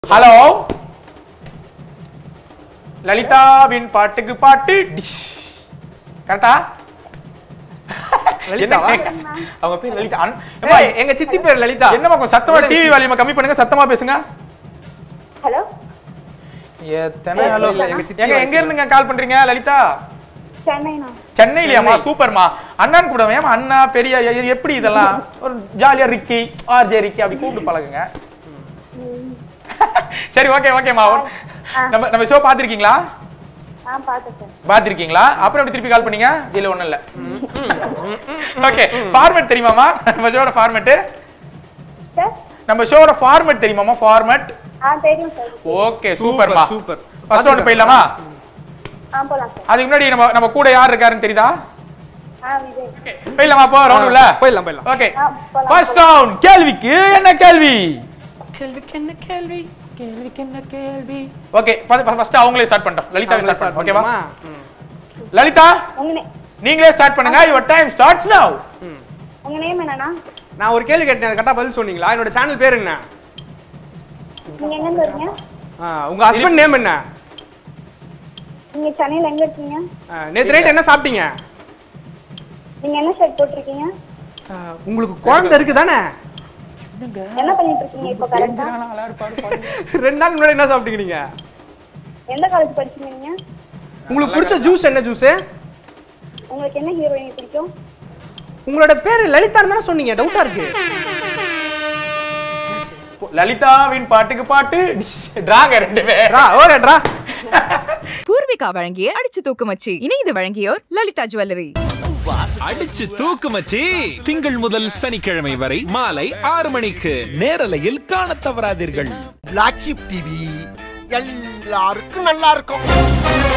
Hello லலிதாவின் பாட்டுக்கு பாட்டு dish கரெக்டா லலிதாவா? அவங்க பேர் லலிதா அன்- ஏம்மா, ஏய், எங்க சித்தி பேர் லலிதா என்னம்மா கொஞ்சம் சத்தமா டிவி வால்யூமை கம்மி பண்ணுங்க சத்தமா பேசுங்க ஹலோ எத்தனை ஏய், ஹலோ இல்ல, எங்க சித்தி எங்க எங்க இருந்துங்க கால் பண்றீங்க லலிதா சென்னைண்ணா சென்னையிலயாமா சூப்பர்மா அண்ணான்னு கூட ஏமா அண்ணா பெரிய எ- எப்படி இதெல்லாம் ஒரு ஜாலியா ரிக்கி ஆர்ஜே ரிக்கி அப்படி கூப்பிட்டு பழகுங்க சரி ஓகே ஓகேமா நம்ம நம்ம ஷோ பாத்திருக்கீங்களா ஆ பார்த்துட்டேன் பாத்திருக்கீங்களா அப்புறம் எப்படி திருப்பி கால் பண்ணீங்க இல்ல ஒண்ணும் இல்ல ஓகே ஃபார்மேட் தெரியுமாமா நம்ம ஷோட ஃபார்மேட் சார் நம்ம ஷோட ஃபார்மேட் தெரியுமாமா ஃபார்மேட் ஆ தெரியும் சார் ஓகே சூப்பர்மா சூப்பர் ஃபர்ஸ்ட் ரவுண்ட் போயிடலாமா ஆ போகலாம் சார் அதுக்கு முன்னாடி நம்ம நம்ம கூட யார் இருக்காருன்னு தெரியுதா ஆ விஜய் போயிடலாமா போ ரவுண்ட் உள்ள போயிடலாம் போயிடலாம் ஓகே ஆ போகலாம் ஃபர்ஸ்ட் ரவுண்ட் கேள்விக்கு என்ன கேள்வி கேள்விக்கு என்ன கேள்வி கேள்விக்கு என்ன கேள்வி ஓகே ஃபர்ஸ்ட் அவங்களே ஸ்டார்ட் பண்ணிட்டோம் லலிதா ஸ்டார்ட் பண்ணோம் ஓகேவா லலிதா உங்க நே நீங்களே ஸ்டார்ட் பண்ணுங்க யுவர் டைம் ஸ்டார்ட்ஸ் நவ உங்க நேம் என்னண்ணா நான் ஒரு கேள்வி கேட்டேன் கரெக்டா பதில் சொன்னீங்களா என்னோட சேனல் பேர் என்ன நீங்க எங்கேருந்து வரீங்க ஆ, உங்க ஹஸ்பண்ட் நேம் என்ன நீங்க சென்னையில் எங்க இருக்கீங்க ஆ, நேத்து நைட் என்ன சாப்பிட்டீங்க நீங்க என்ன ஷர்ட் போட்டிருக்கீங்க ஆ, உங்களுக்கு குழந்தை இருக்கு தானே என்ன பண்ணிட்டு இருக்கீங்க இப்போ கரெக்டா ரெண்டு நாள் முன்னாடி என்ன சாப்பிட்டீங்க நீங்க எந்த காலேஜ் படிச்சீங்க நீங்க உங்களுக்கு பிடிச்ச ஜூஸ் என்ன ஜூஸ் உங்களுக்கு என்ன ஹீரோயின் பிடிக்கும் உங்களோட பேர் லலிதா தானே சொன்னீங்க டவுட்டா இருக்கு லலிதாவின் பாட்டுக்கு பாட்டு டிராக ரெண்டு பேர் ரா ஓகே ட்ரா பூர்விகா வழங்கிய அடிச்சு தூக்குமச்சி இணைந்து வழங்கியோர் லலிதா ஜுவல்லரி அடிச்சு தூக்கு மச்சி திங்கள் முதல் சனிக்கிழமை வரை மாலை ஆறு மணிக்கு நேரலையில் காணத் தவறாதீர்கள் பிளாக் ஷிப் டிவி எல்லாருக்கும் நல்லா இருக்கும்